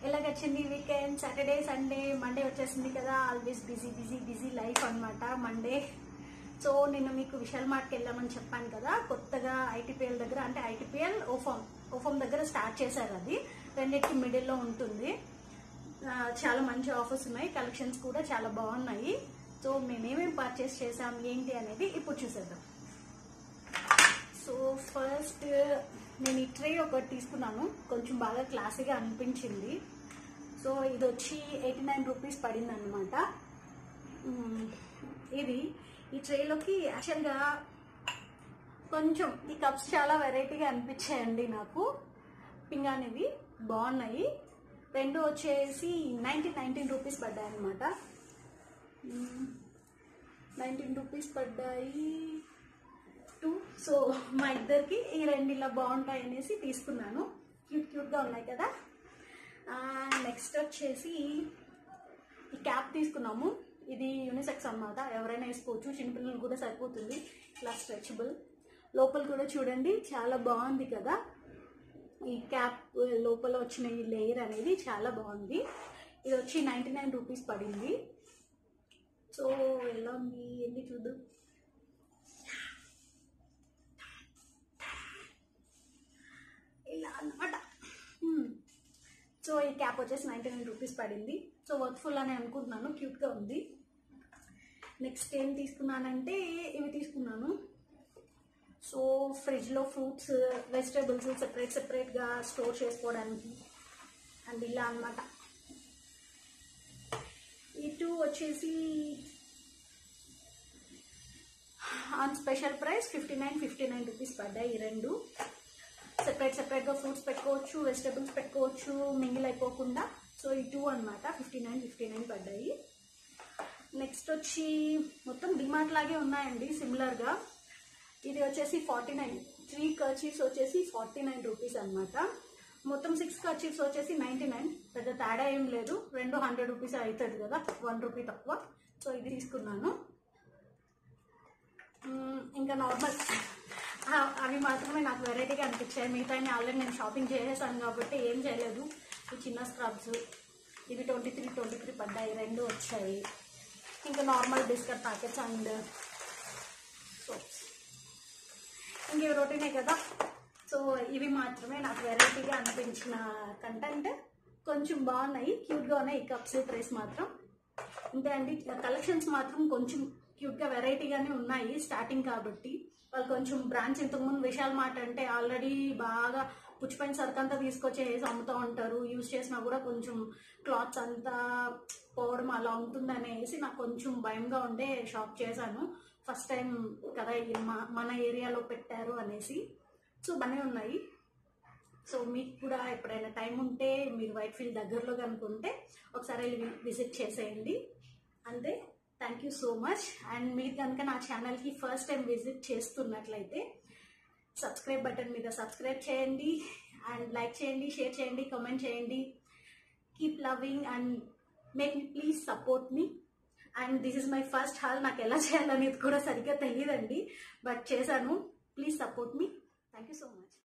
ఎలాగొచ్చింది weekend Saturday Sunday Monday వచ్చేసింది కదా always busy busy busy life అన్నమాట మండే సో నిన్న మీకు విశాల్ మార్ట్కి వెళ్ళామని చెప్పాను కదా కొత్తగా ఐటీపీఎల్ దగ్గర అంటే ఐటీపీఎల్ ఓఫామ్ ఓఫామ్ దగ్గర స్టార్ట్ చేశారు అది రెండింటికి మిడిల్లో ఉంటుంది ఆ, చాలా మంచి ఆఫర్స్ ఉన్నాయి కలెక్షన్స్ కూడా చాలా బాగున్నాయి సో మేమేమేమి పర్చేస్ చేసాం ఏంటి అనేది ఇప్పుడు చూసేద్దాం సో ఫస్ట్ నేను ఈ ట్రే ఒకటి తీసుకున్నాను కొంచెం బాగా క్లాసీగా అనిపించింది సో ఇది వచ్చి ఎయిటీ నైన్ రూపీస్ పడింది అనమాట ఇది ఈ ట్రేలోకి యాక్చువల్గా కొంచెం ఈ కప్స్ చాలా వెరైటీగా అనిపించాయండి నాకు పింగానివి బాగున్నాయి రెండు వచ్చేసి నైన్టీన్ నైన్టీన్ రూపీస్ పడ్డాయి అనమాట నైన్టీన్ రూపీస్ పడ్డాయి టూ సో మా ఇద్దరికి ఈ రెండు ఇలా బాగుంటాయి అనేసి తీసుకున్నాను క్యూట్ క్యూట్గా ఉన్నాయి కదా నెక్స్ట్ వచ్చేసి ఈ క్యాప్ తీసుకున్నాము ఇది యూనిసెక్స్ అన్నమాట ఎవరైనా వేసుకోవచ్చు చిన్నపిల్లలు కూడా సరిపోతుంది ఇట్లా స్ట్రెచబుల్ లోపల కూడా చూడండి చాలా బాగుంది కదా ఈ క్యాప్ లోపల వచ్చిన ఈ లేయర్ అనేది చాలా బాగుంది ఇది వచ్చి నైంటీ నైన్ రూపీస్ పడింది సో ఎలా ఉంది ఏంటి చూద్దాం ఇలా అనమాట సో ఈ క్యాప్ వచ్చేసి నైంటీ నైన్ రూపీస్ పడింది సో వర్త్ఫుల్ అని అనుకుంటున్నాను క్యూట్గా ఉంది నెక్స్ట్ ఏం తీసుకున్నానంటే ఇవి తీసుకున్నాను సో ఫ్రిడ్జ్లో ఫ్రూట్స్ వెజిటేబుల్స్ సెపరేట్ సెపరేట్గా స్టోర్ చేసుకోవడానికి అండ్ ఇలా అనమాట ఇటు వచ్చేసి on special price fifty nine fifty nine rupees పడ్డాయి ఈ రెండు సెపరేట్ సెపరేట్గా ఫ్రూట్స్ పెట్టుకోవచ్చు వెజిటేబుల్స్ పెట్టుకోవచ్చు మింగిల్ అయిపోకుండా సో ఈ టూ అనమాట ఫిఫ్టీ నైన్ ఫిఫ్టీ నైన్ పడ్డాయి నెక్స్ట్ వచ్చి మొత్తం డిమార్ట్ లాగే ఉన్నాయండి సిమిలర్గా ఇది వచ్చేసి ఫార్టీ నైన్ త్రీ కర్చీఫ్స్ వచ్చేసి ఫార్టీ నైన్ రూపీస్ అనమాట మొత్తం సిక్స్ కర్చీఫ్స్ వచ్చేసి నైంటీ నైన్ పెద్ద తేడా ఏం లేదు రెండు హండ్రెడ్ రూపీస్ అవుతుంది కదా వన్ రూపీ తక్కువ సో ఇది తీసుకున్నాను మ్మ్, ఇంకా నార్మల్ అవి మాత్రమే నాకు వెరైటీగా అనిపించాయి మిగతా ఆల్రెడీ నేను షాపింగ్ చేసేసాను కాబట్టి ఏం చేయలేదు ఈ చిన్న స్క్రబ్స్ ఇవి ట్వంటీ త్రీ ట్వంటీ త్రీ పడ్డాయి రెండు వచ్చాయి ఇంకా normal biscuit packets and soaps ఇంక ఇవి రొటీనే కదా సో ఇవి మాత్రమే నాకు వెరైటీగా అనిపించిన కంటెంట్ కొంచెం బాగున్నాయి క్యూట్గా ఉన్నాయి ఈ కప్స్ ట్రేస్ మాత్రం అంతే అండి కలెక్షన్స్ మాత్రం కొంచెం క్యూట్గా వెరైటీగానే ఉన్నాయి స్టార్టింగ్ కాబట్టి వాళ్ళు కొంచెం బ్రాంచ్ ఇంతకుముందు విశాల్ మార్ట్ అంటే ఆల్రెడీ బాగా పుచ్చిపోయిన సరుకు అంతా తీసుకొచ్చి వేసి అమ్ముతూ ఉంటారు యూజ్ చేసినా కూడా కొంచెం క్లాత్స్ అంతా పోవడం అలా ఉంటుంది అనేసి నాకు కొంచెం భయంగా ఉండే షాప్ చేశాను ఫస్ట్ టైం కదా ఇది మా- మన ఏరియాలో పెట్టారు అనేసి సో బాగానే ఉన్నాయి సో మీకు కూడా ఎప్పుడైనా టైం ఉంటే మీరు వైట్ ఫీల్డ్ దగ్గరలో కనుకుంటే ఒకసారి వెళ్ళి విజిట్ చేసేయండి అంతే thank you so much and మీరు కనుక నా ఛానల్కి ఫస్ట్ టైం విజిట్ చేస్తున్నట్లయితే సబ్స్క్రైబ్ బటన్ మీద సబ్స్క్రైబ్ చేయండి అండ్ లైక్ చేయండి షేర్ చేయండి కామెంట్ చేయండి keep loving and make me please support me and this is my first haul నాకు ఎలా చేయాలనేది కూడా సరిగ్గా తెలియదండి బట్ చేశాను please support me thank you so much